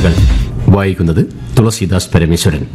വാർത്തകൾ വായിക്കുന്നത് തുളസീദാസ് പരമേശ്വരൻ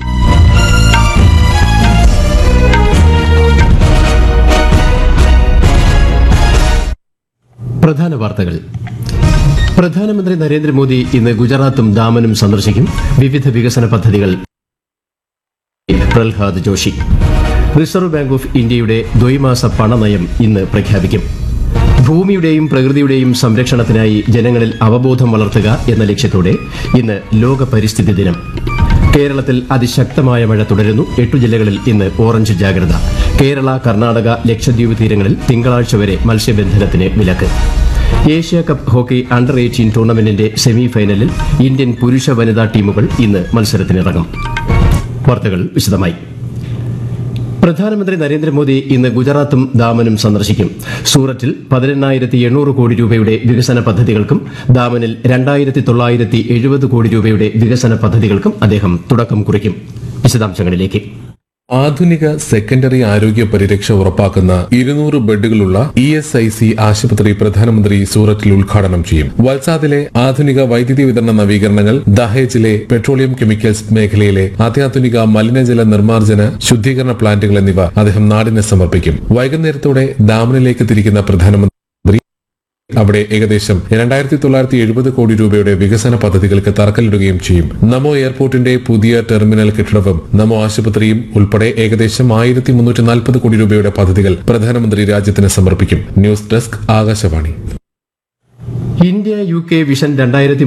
പ്രധാന വാർത്തകൾ പ്രധാനമന്ത്രി നരേന്ദ്രമോദി ഇന്ന് ഗുജറാത്തും ദാമനും സന്ദർശിക്കും വിവിധ വികസന പദ്ധതികൾ Pralhad Joshi reserve bank of ഇന്ത്യയുടെ ദ്വൈമാസ പണനയം ഇന്ന് പ്രഖ്യാപിക്കും ഭൂമിയുടെയും പ്രകൃതിയുടെയും സംരക്ഷണത്തിനായി ജനങ്ങളിൽ അവബോധം വളർത്തുക എന്ന ലക്ഷ്യത്തോടെ ഇന്ന് ലോക പരിസ്ഥിതി ദിനം കേരളത്തിൽ അതിശക്തമായ മഴ തുടരുന്നു എട്ടു ജില്ലകളിൽ ഇന്ന് ഓറഞ്ച് ജാഗ്രത കേരള കർണാടക ലക്ഷദ്വീപ് തീരങ്ങളിൽ തിങ്കളാഴ്ച വരെ മത്സ്യബന്ധനത്തിന് വിലക്ക് Asia cup hockey under eighteen ടൂർണമെന്റിന്റെ സെമി ഫൈനലിൽ ഇന്ത്യൻ പുരുഷ വനിതാ ടീമുകൾ ഇന്ന് മത്സരത്തിനിറങ്ങും വാർത്തകൾ വിശദമായി പ്രധാനമന്ത്രി നരേന്ദ്രമോദി ഇന്ന് ഗുജറാത്തും ദാമനും സന്ദർശിക്കും സൂററ്റിൽ പതിനെണ്ണായിരത്തി എണ്ണൂറ് കോടി രൂപയുടെ വികസന പദ്ധതികൾക്കും ദാമനിൽ രണ്ടായിരത്തി തൊള്ളായിരത്തി എഴുപത് കോടി രൂപയുടെ വികസന പദ്ധതികൾക്കും അദ്ദേഹം തുടക്കം കുറിക്കും വിശദാംശങ്ങളിലേക്ക് ആധുനിക സെക്കൻഡറി ആരോഗ്യ പരിരക്ഷ ഉറപ്പാക്കുന്ന ഇരുന്നൂറ് ബെഡുകളുള്ള ഇ എസ് ഐ സി ആശുപത്രി പ്രധാനമന്ത്രി സൂറത്തിൽ ഉദ്ഘാടനം ചെയ്യും വൽസാദിലെ ആധുനിക വൈദ്യുതി വിതരണ നവീകരണങ്ങൾ ദഹേജിലെ പെട്രോളിയം കെമിക്കൽസ് മേഖലയിലെ അത്യാധുനിക മലിനജല നിർമ്മാർജ്ജന ശുദ്ധീകരണ പ്ലാന്റുകൾ എന്നിവ അദ്ദേഹം നാടിന് സമർപ്പിക്കും വൈകുന്നേരത്തോടെ ദാമനിലേക്ക് തിരിക്കുന്ന പ്രധാനമന്ത്രി അവിടെ ഏകദേശം രണ്ടായിരത്തി തൊള്ളായിരത്തി എഴുപത് കോടി രൂപയുടെ വികസന പദ്ധതികൾക്ക് തറക്കല്ലിടുകയും ചെയ്യും നമോ എയർപോർട്ടിന്റെ പുതിയ ടെർമിനൽ കെട്ടിടവും നമോ ആശുപത്രിയും ഉൾപ്പെടെ ഏകദേശം ആയിരത്തി മുന്നൂറ്റി നാൽപ്പത് കോടി രൂപയുടെ പദ്ധതികൾ പ്രധാനമന്ത്രി രാജ്യത്തിന് സമർപ്പിക്കും news desk Akashvani India U K vision രണ്ടായിരത്തി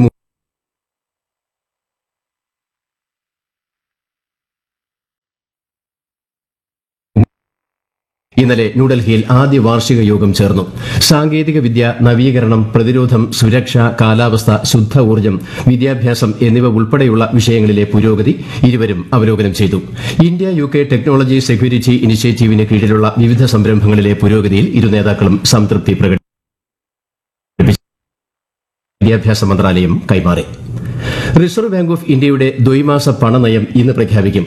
ഇന്നലെ ന്യൂഡൽഹിയിൽ ആദ്യ വാർഷിക യോഗം ചേർന്നു സാങ്കേതിക വിദ്യ നവീകരണം പ്രതിരോധം സുരക്ഷ കാലാവസ്ഥ ശുദ്ധ ഊർജ്ജം വിദ്യാഭ്യാസം എന്നിവ ഉൾപ്പെടെയുള്ള വിഷയങ്ങളിലെ പുരോഗതി ഇരുവരും അവലോകനം ചെയ്തു India U K technology security ഇനിഷ്യേറ്റീവിന് കീഴിലുള്ള വിവിധ സംരംഭങ്ങളിലെ പുരോഗതിയിൽ ഇരു നേതാക്കളും സംതൃപ്തി പ്രകടിപ്പിച്ചു വിദ്യാഭ്യാസ മന്ത്രാലയം കൈമാറി റിസർവ് ബാങ്ക് ഓഫ് ഇന്ത്യയുടെ ദ്വൈമാസ പണനയം ഇന്ന് പ്രഖ്യാപിക്കും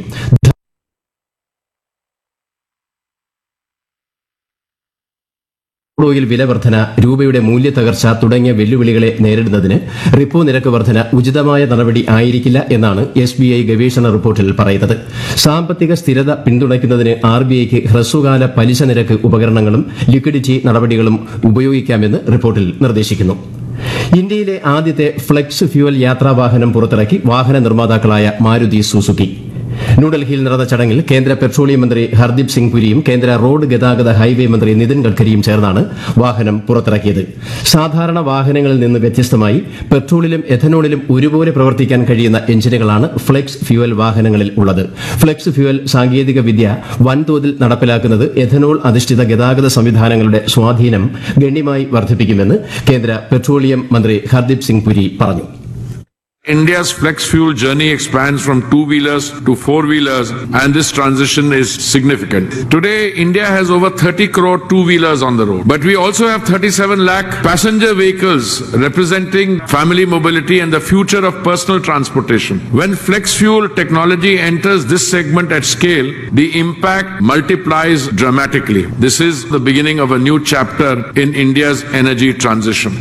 ഓയിൽ വില വർധന രൂപയുടെ മൂല്യത്തകർച്ച തുടങ്ങിയ വെല്ലുവിളികളെ നേരിടുന്നതിന് റിപ്പോ നിരക്ക് വർധന ഉചിതമായ നടപടി ആയിരിക്കില്ല എന്നാണ് എസ് ബി ഐ ഗവേഷണ റിപ്പോർട്ടിൽ പറയുന്നത് സാമ്പത്തിക സ്ഥിരത പിന്തുണയ്ക്കുന്നതിന് ആർ ബി ഐക്ക് ഹ്രസ്വകാല പലിശ നിരക്ക് ഉപകരണങ്ങളും ലിക്വിഡിറ്റി നടപടികളും ഉപയോഗിക്കാമെന്ന് റിപ്പോർട്ടിൽ നിർദ്ദേശിക്കുന്നു ഇന്ത്യയിലെ ആദ്യത്തെ ഫ്ലെക്സ് ഫ്യൂവൽ യാത്രാവാഹനം പുറത്തിറക്കി വാഹന നിർമ്മാതാക്കളായ മാരുതി സുസുക്കി ന്യൂഡൽഹിയിൽ നടന്ന ചടങ്ങിൽ കേന്ദ്ര പെട്രോളിയം മന്ത്രി ഹർദീപ് സിംഗ് പുരിയും കേന്ദ്ര റോഡ് ഗതാഗത ഹൈവേ മന്ത്രി നിതിൻ ഗഡ്കരിയും ചേർന്നാണ് വാഹനം പുറത്തിറക്കിയത് സാധാരണ വാഹനങ്ങളിൽ നിന്ന് വ്യത്യസ്തമായി പെട്രോളിലും എഥനോളിലും ഒരുപോലെ പ്രവർത്തിക്കാൻ കഴിയുന്ന എഞ്ചിനുകളാണ് ഫ്ലെക്സ് ഫ്യൂവൽ വാഹനങ്ങളിൽ ഉള്ളത് ഫ്ലെക്സ് ഫ്യൂവൽ സാങ്കേതിക വിദ്യ വൻതോതിൽ നടപ്പിലാക്കുന്നത് എഥനോൾ അധിഷ്ഠിത ഗതാഗത സംവിധാനങ്ങളുടെ സ്വാധീനം ഗണ്യമായി വർദ്ധിപ്പിക്കുമെന്ന് കേന്ദ്ര പെട്രോളിയം മന്ത്രി ഹർദീപ് സിംഗ് പുരി പറഞ്ഞു India's flex fuel journey expands from two wheelers to four wheelers, and this transition is significant. Today, India has over 30 crore two wheelers on the road, but we also have 37 lakh passenger vehicles representing family mobility and the future of personal transportation. When flex fuel technology enters this segment at scale, the impact multiplies dramatically. This is the beginning of a new chapter in India's energy transition.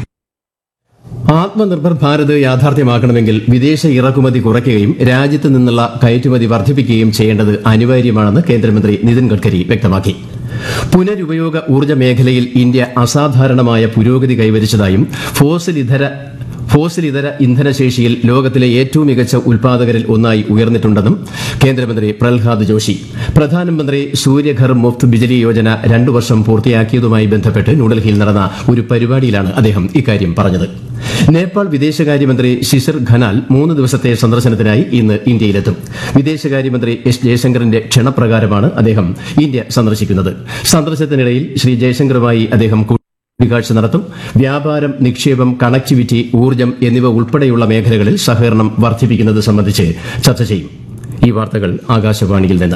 Atmanirbhar Bharat യാഥാർത്ഥ്യമാക്കണമെങ്കിൽ വിദേശ ഇറക്കുമതി കുറയ്ക്കുകയും രാജ്യത്ത് നിന്നുള്ള കയറ്റുമതി വർദ്ധിപ്പിക്കുകയും ചെയ്യേണ്ടത് അനിവാര്യമാണെന്ന് കേന്ദ്രമന്ത്രി നിതിൻ ഗഡ്കരി വ്യക്തമാക്കി പുനരുപയോഗ ഊർജ്ജ മേഖലയിൽ ഇന്ത്യ അസാധാരണമായ പുരോഗതി കൈവരിച്ചതായും ഫോസിൽ ഇതര ഫോസിൽ ഇതര ഇന്ധനശേഷിയിൽ ലോകത്തിലെ ഏറ്റവും മികച്ച ഉൽപാദകരിൽ ഒന്നായി ഉയർന്നിട്ടുണ്ടെന്നും കേന്ദ്രമന്ത്രി പ്രഹ്ലാദ് ജോഷി പ്രധാനമന്ത്രി സൂര്യഘർ മുഫ്ത് ബിജലി യോജന രണ്ടു വർഷം പൂർത്തിയാക്കിയതുമായി ബന്ധപ്പെട്ട് ന്യൂഡൽഹിയിൽ നടന്ന ഒരു പരിപാടിയിലാണ് അദ്ദേഹം ഇക്കാര്യം പറഞ്ഞത് നേപ്പാൾ വിദേശകാര്യമന്ത്രി ശിശിർ ഖനാൽ മൂന്ന് ദിവസത്തെ സന്ദർശനത്തിനായി ഇന്ന് ഇന്ത്യയിലെത്തും വിദേശകാര്യമന്ത്രി എസ് ജയശങ്കറിന്റെ ക്ഷണപ്രകാരമാണ് അദ്ദേഹം ഇന്ത്യ സന്ദർശിക്കുന്നത് സന്ദർശനത്തിനിടയിൽ ശ്രീ ജയശങ്കറുമായി അദ്ദേഹം കൂടിക്കാഴ്ച നടത്തും വ്യാപാരം നിക്ഷേപം കണക്ടിവിറ്റി ഊർജ്ജം എന്നിവ ഉൾപ്പെടെയുള്ള മേഖലകളിൽ സഹകരണം വർദ്ധിപ്പിക്കുന്നത് സംബന്ധിച്ച് ചർച്ച ചെയ്യും ഈ വാർത്തകൾ ആകാശവാണിയിൽ നിന്ന്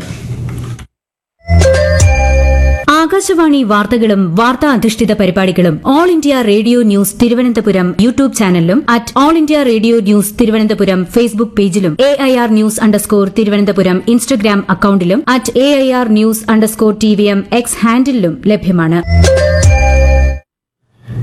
ആകാശവാണി വാർത്തകളും വാർത്താ അധിഷ്ഠിത പരിപാടികളും all India radio news Thiruvananthapuram YouTube ചാനലിലും at all India radio news Thiruvananthapuram Facebook പേജിലും A I R news underscore Thiruvananthapuram Instagram അക്കൌണ്ടിലും at A I R news underscore T V M X ഹാൻഡിലും ലഭ്യമാണ്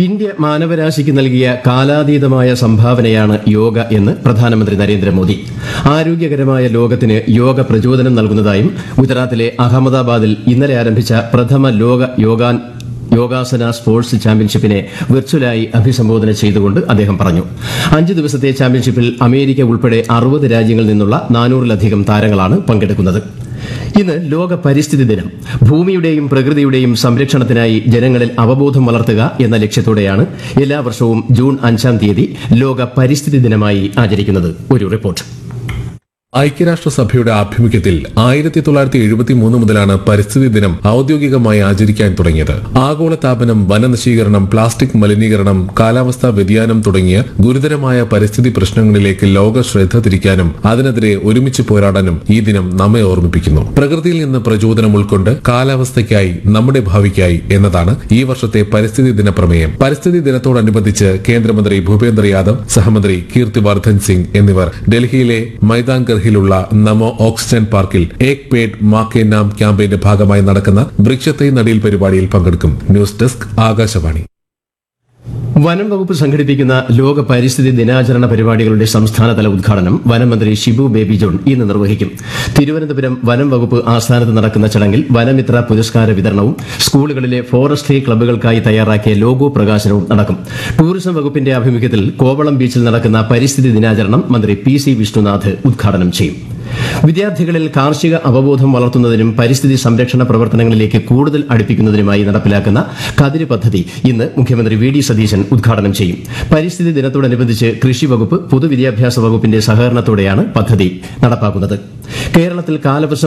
ഇന്ത്യ മാനവരാശിക്ക് നൽകിയ കാലാതീതമായ സംഭാവനയാണ് യോഗ എന്ന് പ്രധാനമന്ത്രി നരേന്ദ്രമോദി ആരോഗ്യകരമായ ലോകത്തിന് യോഗ പ്രചോദനം നൽകുന്നതായും ഗുജറാത്തിലെ അഹമ്മദാബാദിൽ ഇന്നലെ ആരംഭിച്ച പ്രഥമ ലോക യോഗാൻ യോഗാസന സ്പോർട്സ് ചാമ്പ്യൻഷിപ്പിനെ വെർച്വലായി അഭിസംബോധന ചെയ്തുകൊണ്ട് അദ്ദേഹം പറഞ്ഞു അഞ്ച് ദിവസത്തെ ചാമ്പ്യൻഷിപ്പിൽ അമേരിക്ക ഉൾപ്പെടെ അറുപത് രാജ്യങ്ങളിൽ നിന്നുള്ള നാനൂറിലധികം താരങ്ങളാണ് പങ്കെടുക്കുന്നത് ഇന്ന് ലോക പരിസ്ഥിതി ദിനം ഭൂമിയുടെയും പ്രകൃതിയുടെയും സംരക്ഷണത്തിനായി ജനങ്ങളിൽ അവബോധം വളർത്തുക എന്ന ലക്ഷ്യത്തോടെയാണ് എല്ലാ വർഷവും ജൂൺ അഞ്ചാം തീയതി ലോക പരിസ്ഥിതി ദിനമായി ആചരിക്കുന്നത് ഒരു റിപ്പോർട്ട് ഐക്യരാഷ്ട്രസഭയുടെ ആഭിമുഖ്യത്തിൽ ആയിരത്തി തൊള്ളായിരത്തി എഴുപത്തി മൂന്ന് മുതലാണ് പരിസ്ഥിതി ദിനം ഔദ്യോഗികമായി ആചരിക്കാൻ തുടങ്ങിയത് ആഗോളതാപനം വനനശീകരണം പ്ലാസ്റ്റിക് മലിനീകരണം കാലാവസ്ഥാ വ്യതിയാനം തുടങ്ങിയ ഗുരുതരമായ പരിസ്ഥിതി പ്രശ്നങ്ങളിലേക്ക് ലോക ശ്രദ്ധ തിരിക്കാനും അതിനെതിരെ ഒരുമിച്ച് പോരാടാനും ഈ ദിനം നമ്മെ ഓർമ്മിപ്പിക്കുന്നു പ്രകൃതിയിൽ നിന്ന് പ്രചോദനം ഉൾക്കൊണ്ട് കാലാവസ്ഥയ്ക്കായി നമ്മുടെ ഭാവിക്കായി എന്നതാണ് ഈ വർഷത്തെ പരിസ്ഥിതി ദിന പ്രമേയം പരിസ്ഥിതി ദിനത്തോടനുബന്ധിച്ച് കേന്ദ്രമന്ത്രി ഭൂപേന്ദ്ര യാദവ് സഹമന്ത്രി കീർത്തിവർദ്ധൻ സിംഗ് എന്നിവർ ഡൽഹിയിലെ മൈതാൻഗർഹിലുള്ള നമോ ഓക്സിജൻ പാർക്കിൽ ഏക് പേഡ് മാ കെ നാം ക്യാമ്പയിന്റെ ഭാഗമായി നടക്കുന്ന വൃക്ഷത്തൈ നടിയിൽ പരിപാടിയിൽ പങ്കെടുക്കും ന്യൂസ് ഡെസ്ക് ആകാശവാണി വനം വകുപ്പ് സംഘടിപ്പിക്കുന്ന ലോക പരിസ്ഥിതി ദിനാചരണ പരിപാടികളുടെ സംസ്ഥാനതല ഉദ്ഘാടനം വനമന്ത്രി ഷിബു ബേബി ജോൺ ഇന്ന് നിർവഹിക്കും തിരുവനന്തപുരം വനം വകുപ്പ് ആസ്ഥാനത്ത് നടക്കുന്ന ചടങ്ങിൽ വനമിത്ര പുരസ്കാര വിതരണവും സ്കൂളുകളിലെ ഫോറസ്ട്രി ക്ലബ്ബുകൾക്കായി തയ്യാറാക്കിയ ലോഗോ പ്രകാശനവും നടക്കും ടൂറിസം വകുപ്പിന്റെ ആഭിമുഖ്യത്തിൽ കോവളം ബീച്ചിൽ നടക്കുന്ന പരിസ്ഥിതി ദിനാചരണം മന്ത്രി പി സി വിഷ്ണുനാഥ് ഉദ്ഘാടനം ചെയ്യും വിദ്യാർത്ഥികളിൽ കാർഷിക അവബോധം വളർത്തുന്നതിനും പരിസ്ഥിതി സംരക്ഷണ പ്രവർത്തനങ്ങളിലേക്ക് കൂടുതൽ അടുപ്പിക്കുന്നതിനുമായി നടപ്പിലാക്കുന്ന കതിര് പദ്ധതി ഇന്ന് മുഖ്യമന്ത്രി വി ഡി സതീശൻ ഉദ്ഘാടനം ചെയ്യും പരിസ്ഥിതി ദിനത്തോടനുബന്ധിച്ച് കൃഷി വകുപ്പ് പൊതുവിദ്യാഭ്യാസ വകുപ്പിന്റെ സഹകരണത്തോടെയാണ് പദ്ധതി നടപ്പാക്കുന്നത് കേരളത്തിൽ കാലവർഷം